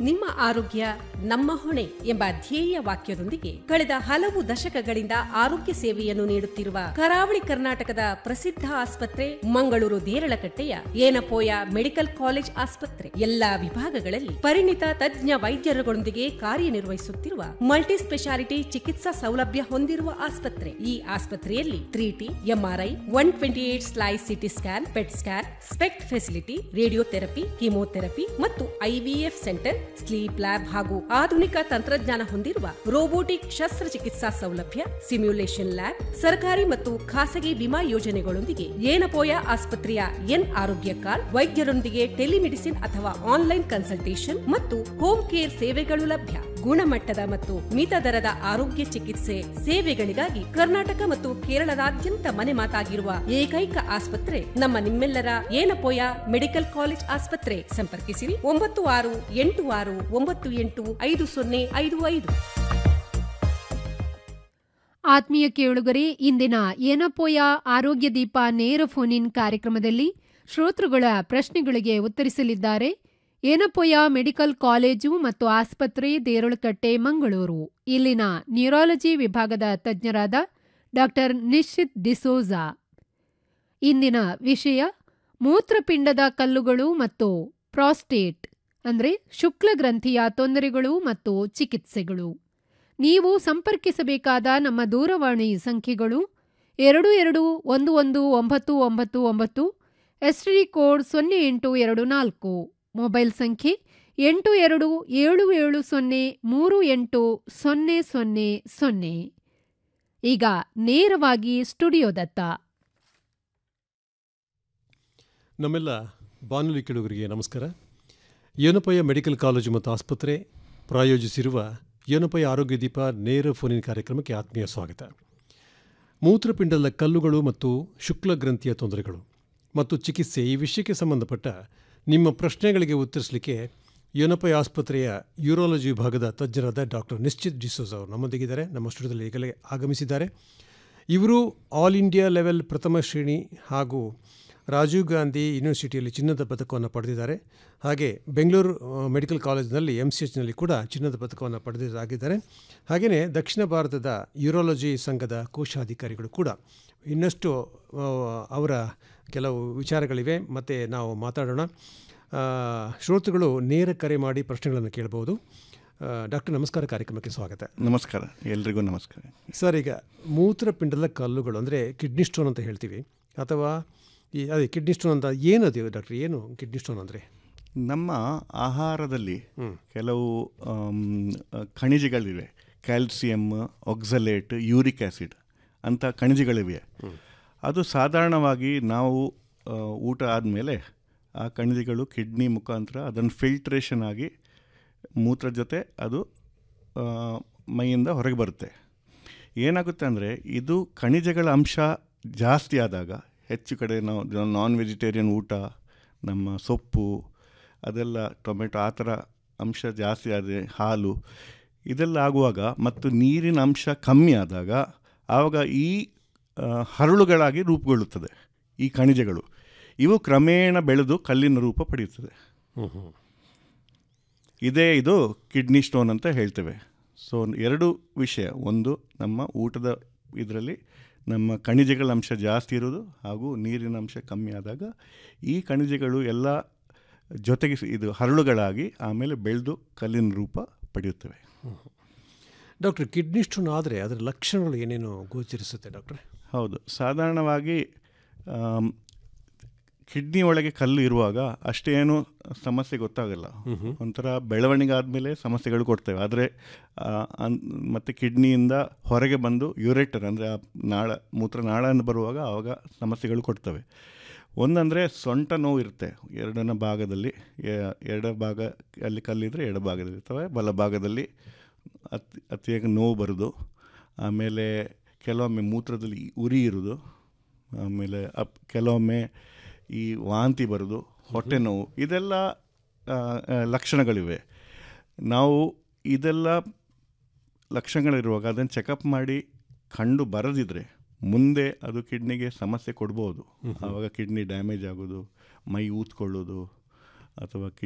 ನಿಮ್ಮ ಆರೋಗ್ಯ ನಮ್ಮ ಹೊಣೆ ಎಂಬ ಧ್ಯೇಯ ವಾಕ್ಯದೊಂದಿಗೆ ಕಳೆದ ಹಲವು ದಶಕಗಳಿಂದ ಆರೋಗ್ಯ ಸೇವೆಯನ್ನು ನೀಡುತ್ತಿರುವ ಕರಾವಳಿ ಕರ್ನಾಟಕದ ಪ್ರಸಿದ್ಧ ಆಸ್ಪತ್ರೆ ಮಂಗಳೂರು ದೇರಳಕಟ್ಟೆಯ ಏನಪೋಯ ಮೆಡಿಕಲ್ ಕಾಲೇಜ್ ಆಸ್ಪತ್ರೆ ಎಲ್ಲಾ ವಿಭಾಗಗಳಲ್ಲಿ ಪರಿಣಿತ ತಜ್ಞ ವೈದ್ಯರುಗಳೊಂದಿಗೆ ಕಾರ್ಯನಿರ್ವಹಿಸುತ್ತಿರುವ ಮಲ್ಟಿ ಸ್ಪೆಷಾಲಿಟಿ ಚಿಕಿತ್ಸಾ ಸೌಲಭ್ಯ ಹೊಂದಿರುವ ಆಸ್ಪತ್ರೆ ಈ ಆಸ್ಪತ್ರೆಯಲ್ಲಿ three T MRI one twenty eight slice CT scan PET scan SPECT facility radiotherapy chemotherapy ಮತ್ತು ಐವಿಎಫ್ ಸೆಂಟರ್ ಸ್ಲೀಪ್ ಲ್ಯಾಬ್ ಹಾಗೂ ಆಧುನಿಕ ತಂತ್ರಜ್ಞಾನ ಹೊಂದಿರುವ ರೋಬೋಟಿಕ್ ಶಸ್ತ್ರಚಿಕಿತ್ಸಾ ಸೌಲಭ್ಯ ಸಿಮ್ಯುಲೇಷನ್ ಲ್ಯಾಬ್ ಸರ್ಕಾರಿ ಮತ್ತು ಖಾಸಗಿ ವಿಮಾ ಯೋಜನೆಗಳೊಂದಿಗೆ ಏನಪೋಯ ಆಸ್ಪತ್ರೆಯ ಎನ್ ಆರೋಗ್ಯ ಕಾರ್ಡ್ ವೈದ್ಯರೊಂದಿಗೆ ಟೆಲಿಮೆಡಿಸಿನ್ ಅಥವಾ ಆನ್ಲೈನ್ ಕನ್ಸಲ್ಟೇಷನ್ ಮತ್ತು ಹೋಮ್ ಕೇರ್ ಸೇವೆಗಳು ಲಭ್ಯ ಗುಣಮಟ್ಟದ ಮತ್ತು ಮಿತ ದರದ ಆರೋಗ್ಯ ಚಿಕಿತ್ಸೆ ಸೇವೆಗಳಿಗಾಗಿ ಕರ್ನಾಟಕ ಮತ್ತು ಕೇರಳದಾದ್ಯಂತ ಮನೆ ಮಾತಾಗಿರುವ ಏಕೈಕ ಆಸ್ಪತ್ರೆ ನಮ್ಮ ನಿಮ್ಮೆಲ್ಲರ ಏನಪೋಯ ಮೆಡಿಕಲ್ ಕಾಲೇಜ್ ಆಸ್ಪತ್ರೆ ಸಂಪರ್ಕಿಸಿರಿ ಒಂಬತ್ತು ಆರು ಎಂಟು ಆರು ಒಂಬತ್ತು ಎಂಟು ಐದು ಸೊನ್ನೆ ಐದು ಐದು ಆತ್ಮೀಯ ಕೇಳುಗರೆ ಇಂದಿನ ಏನಪೋಯ ಆರೋಗ್ಯ ದೀಪ ನೇರ ಫೋನ್ ಇನ್ ಕಾರ್ಯಕ್ರಮದಲ್ಲಿ ಶ್ರೋತೃಗಳ ಪ್ರಶ್ನೆಗಳಿಗೆ ಉತ್ತರಿಸಲಿದ್ದಾರೆ ಏನಪೋಯ ಮೆಡಿಕಲ್ ಕಾಲೇಜು ಮತ್ತು ಆಸ್ಪತ್ರೆ ದೇರಳಕಟ್ಟೆ ಮಂಗಳೂರು ಇಲ್ಲಿನ ನ್ಯೂರಾಲಜಿ ವಿಭಾಗದ ತಜ್ಞರಾದ ಡಾಕ್ಟರ್ ನಿಶ್ಚಿತ್ ಡಿಸೋಜಾ ಇಂದಿನ ವಿಷಯ ಮೂತ್ರಪಿಂಡದ ಕಲ್ಲುಗಳು ಮತ್ತು ಪ್ರಾಸ್ಟೇಟ್ ಅಂದರೆ ಶುಕ್ಲಗ್ರಂಥಿಯ ತೊಂದರೆಗಳು ಮತ್ತು ಚಿಕಿತ್ಸೆಗಳು ನೀವು ಸಂಪರ್ಕಿಸಬೇಕಾದ ನಮ್ಮ ದೂರವಾಣಿ ಸಂಖ್ಯೆಗಳು ಎರಡು ಎರಡು ಒಂದು ಒಂದು ಒಂಬತ್ತು ಒಂಬತ್ತು ಒಂಬತ್ತು ಎಸ್ಟಿಡಿ ಕೋಡ್ ಸೊನ್ನೆ ಎಂಟು ಎರಡು ನಾಲ್ಕು ಮೊಬೈಲ್ ಸಂಖ್ಯೆ ಎಂಟು ಎರಡು ಏಳು ಏಳು ಸೊನ್ನೆ ಮೂರು ಎಂಟು ಸೊನ್ನೆ ಸೊನ್ನೆ ಸೊನ್ನೆ ಈಗ ನೇರವಾಗಿ ಸ್ಟುಡಿಯೋದತ್ತ ನಮ್ಮೆಲ್ಲ ಬಾನುಲಿ ಕೆಡುಗರಿಗೆ ನಮಸ್ಕಾರ ಏನಪಯ ಮೆಡಿಕಲ್ ಕಾಲೇಜು ಮತ್ತು ಆಸ್ಪತ್ರೆ ಪ್ರಾಯೋಜಿಸಿರುವ ಏನಪಯ ಆರೋಗ್ಯ ದೀಪ ನೇರ ಫೋನಿನ ಕಾರ್ಯಕ್ರಮಕ್ಕೆ ಆತ್ಮೀಯ ಸ್ವಾಗತ ಮೂತ್ರಪಿಂಡದ ಕಲ್ಲುಗಳು ಮತ್ತು ಶುಕ್ಲ ಗ್ರಂಥಿಯ ತೊಂದರೆಗಳು ಮತ್ತು ಚಿಕಿತ್ಸೆ ಈ ವಿಷಯಕ್ಕೆ ಸಂಬಂಧಪಟ್ಟ ನಿಮ್ಮ ಪ್ರಶ್ನೆಗಳಿಗೆ ಉತ್ತರಿಸಲಿಕ್ಕೆ ಏನಪಯ ಆಸ್ಪತ್ರೆಯ ಯೂರಾಲಜಿ ವಿಭಾಗದ ತಜ್ಞರಾದ ಡಾಕ್ಟರ್ ನಿಶ್ಚಿತ್ ಡಿಸೋಸ್ ಅವರು ನಮ್ಮೊಂದಿಗಿದ್ದಾರೆ ನಮ್ಮ ಸ್ಟುಡಿಯೋದಲ್ಲಿ ಈಗಲೇ ಆಗಮಿಸಿದ್ದಾರೆ ಇವರು ಆಲ್ ಇಂಡಿಯಾ ಲೆವೆಲ್ ಪ್ರಥಮ ಶ್ರೇಣಿ ಹಾಗೂ ರಾಜೀವ್ ಗಾಂಧಿ ಯೂನಿವರ್ಸಿಟಿಯಲ್ಲಿ ಚಿನ್ನದ ಪದಕವನ್ನು ಪಡೆದಿದ್ದಾರೆ ಹಾಗೆ ಬೆಂಗಳೂರು ಆ, ಮೆಡಿಕಲ್ ಕಾಲೇಜಿನಲ್ಲಿ ಎಮ್ ಸಿ ಎಚ್ನಲ್ಲಿ ಕೂಡ ಚಿನ್ನದ ಪದಕವನ್ನು ಪಡೆದಿದ್ದಾಗಿದ್ದಾರೆ ಹಾಗೆಯೇ ದಕ್ಷಿಣ ಭಾರತದ ಯೂರಾಲಜಿ ಸಂಘದ ಕೋಶಾಧಿಕಾರಿಗಳು ಕೂಡ ಇನ್ನಷ್ಟು ಆ, ಅವರ ಕೆಲವು ವಿಚಾರಗಳಿವೆ ಮತ್ತು ನಾವು ಮಾತಾಡೋಣ ಆ, ಶ್ರೋತೃಗಳು ನೇರ ಕರೆ ಮಾಡಿ ಪ್ರಶ್ನೆಗಳನ್ನು ಕೇಳಬಹುದು ಡಾಕ್ಟರ್ ನಮಸ್ಕಾರ ಕಾರ್ಯಕ್ರಮಕ್ಕೆ ಸ್ವಾಗತ ನಮಸ್ಕಾರ ಎಲ್ರಿಗೂ ನಮಸ್ಕಾರ ಸರ್ ಈಗ ಮೂತ್ರಪಿಂಡದ ಕಲ್ಲುಗಳು ಅಂದರೆ ಕಿಡ್ನಿ ಸ್ಟೋನ್ ಅಂತ ಹೇಳ್ತೀವಿ ಅಥವಾ ಈ ಅದೇ ಕಿಡ್ನಿ ಸ್ಟೋನ್ ಅಂತ ಏನದು ಡಾಕ್ಟರ್ ಏನು ಕಿಡ್ನಿ ಸ್ಟೋನ್ ಅಂದರೆ ನಮ್ಮ ಆಹಾರದಲ್ಲಿ ಕೆಲವು ಆಮ್, ಖನಿಜಗಳಿವೆ ಕ್ಯಾಲ್ಸಿಯಮ್ ಆಕ್ಸಲೇಟ್ ಯೂರಿಕ್ ಆ್ಯಸಿಡ್ ಅಂತ ಖನಿಜಗಳಿವೆ ಅದು ಸಾಧಾರಣವಾಗಿ ನಾವು ಆ, ಊಟ ಆದಮೇಲೆ ಆ ಖನಿಜಗಳು ಕಿಡ್ನಿ ಮುಖಾಂತರ ಅದನ್ನು ಫಿಲ್ಟ್ರೇಷನ್ ಆಗಿ ಮೂತ್ರ ಜೊತೆ ಅದು ಆ, ಮೈಯಿಂದ ಹೊರಗೆ ಬರುತ್ತೆ ಏನಾಗುತ್ತೆ ಅಂದರೆ ಇದು ಖನಿಜಗಳ ಅಂಶ ಜಾಸ್ತಿ ಆದಾಗ ಹೆಚ್ಚು ಕಡೆ ನಾವು ನಾನ್ ವೆಜಿಟೇರಿಯನ್ ಊಟ ನಮ್ಮ ಸೊಪ್ಪು ಅದೆಲ್ಲ ಟೊಮೆಟೊ ಆ ಥರ ಅಂಶ ಜಾಸ್ತಿ ಆದರೆ ಹಾಲು ಇದೆಲ್ಲ ಆಗುವಾಗ ಮತ್ತು ನೀರಿನ ಅಂಶ ಕಮ್ಮಿ ಆದಾಗ ಆವಾಗ ಈ ಆ, ಹರಳುಗಳಾಗಿ ರೂಪುಗೊಳ್ಳುತ್ತದೆ ಈ ಖನಿಜಗಳು ಇವು ಕ್ರಮೇಣ ಬೆಳೆದು ಕಲ್ಲಿನ ರೂಪ ಪಡೆಯುತ್ತದೆ ಇದೇ ಇದು ಕಿಡ್ನಿ ಸ್ಟೋನ್ ಅಂತ ಹೇಳ್ತೇವೆ ಸೊ ಎರಡು ವಿಷಯ ಒಂದು ನಮ್ಮ ಊಟದ ಇದರಲ್ಲಿ ನಮ್ಮ ಖನಿಜಗಳ ಅಂಶ ಜಾಸ್ತಿ ಇರೋದು ಹಾಗೂ ನೀರಿನ ಅಂಶ ಕಮ್ಮಿ ಆದಾಗ ಈ ಖನಿಜಗಳು ಎಲ್ಲ ಜೊತೆಗೆ ಸ- ಇದು ಹರಳುಗಳಾಗಿ ಆಮೇಲೆ ಬೆಳೆದು ಕಲ್ಲಿನ ರೂಪ ಪಡೆಯುತ್ತವೆ ಡಾಕ್ಟರ್ ಕಿಡ್ನಿ ಸ್ಟೋನ್ ಆದರೆ ಅದರ ಲಕ್ಷಣಗಳು ಏನೇನು ಗೋಚರಿಸುತ್ತೆ ಡಾಕ್ಟ್ರೆ ಹೌದು ಸಾಧಾರಣವಾಗಿ ಆಮ್, ಕಿಡ್ನಿ ಒಳಗೆ ಕಲ್ಲು ಇರುವಾಗ ಅಷ್ಟೇನು ಸಮಸ್ಯೆ ಗೊತ್ತಾಗಲ್ಲ ಒಂಥರ ಬೆಳವಣಿಗೆ ಆದಮೇಲೆ ಸಮಸ್ಯೆಗಳು ಕೊಡ್ತೇವೆ ಆದರೆ ಮತ್ತು ಕಿಡ್ನಿಯಿಂದ ಹೊರಗೆ ಬಂದು ಯೂರೇಟರ್ ಅಂದರೆ ಆ ನಾಳ ಮೂತ್ರನಾಳದಿಂದ ಬರುವಾಗ ಆವಾಗ ಸಮಸ್ಯೆಗಳು ಕೊಡ್ತವೆ ಒಂದಂದರೆ ಸೊಂಟ ನೋವು ಇರುತ್ತೆ ಎರಡನ ಭಾಗದಲ್ಲಿ ಎ- ಎಡ ಭಾಗ ಅಲ್ಲಿ ಕಲ್ಲಿದ್ದರೆ ಎಡ ಭಾಗದಲ್ಲಿ ಇರ್ತವೆ ಬಲ ಭಾಗದಲ್ಲಿ ಅತಿ ಅತಿಯಾಗಿ ನೋವು ಬರೋದು ಆಮೇಲೆ ಕೆಲವೊಮ್ಮೆ ಮೂತ್ರದಲ್ಲಿ ಉರಿ ಇರೋದು ಆಮೇಲೆ ಅಪ್ ಕೆಲವೊಮ್ಮೆ ಈ ವಾಂತಿ ಬರೋದು ಹೊಟ್ಟೆ ನೋವು ಇದೆಲ್ಲ ಆ, ಆ, ಲಕ್ಷಣಗಳಿವೆ ನಾವು ಇದೆಲ್ಲ ಲಕ್ಷಣಗಳಿರುವಾಗ ಅದನ್ನು ಚೆಕಪ್ ಮಾಡಿ ಕಂಡು ಬರದಿದ್ದರೆ ಮುಂದೆ ಅದು ಕಿಡ್ನಿಗೆ ಸಮಸ್ಯೆ ಕೊಡ್ಬೋದು ಆವಾಗ ಕಿಡ್ನಿ ಡ್ಯಾಮೇಜ್ ಆಗೋದು ಮೈ ಊದ್ಕೊಳ್ಳೋದು ಅಥವಾ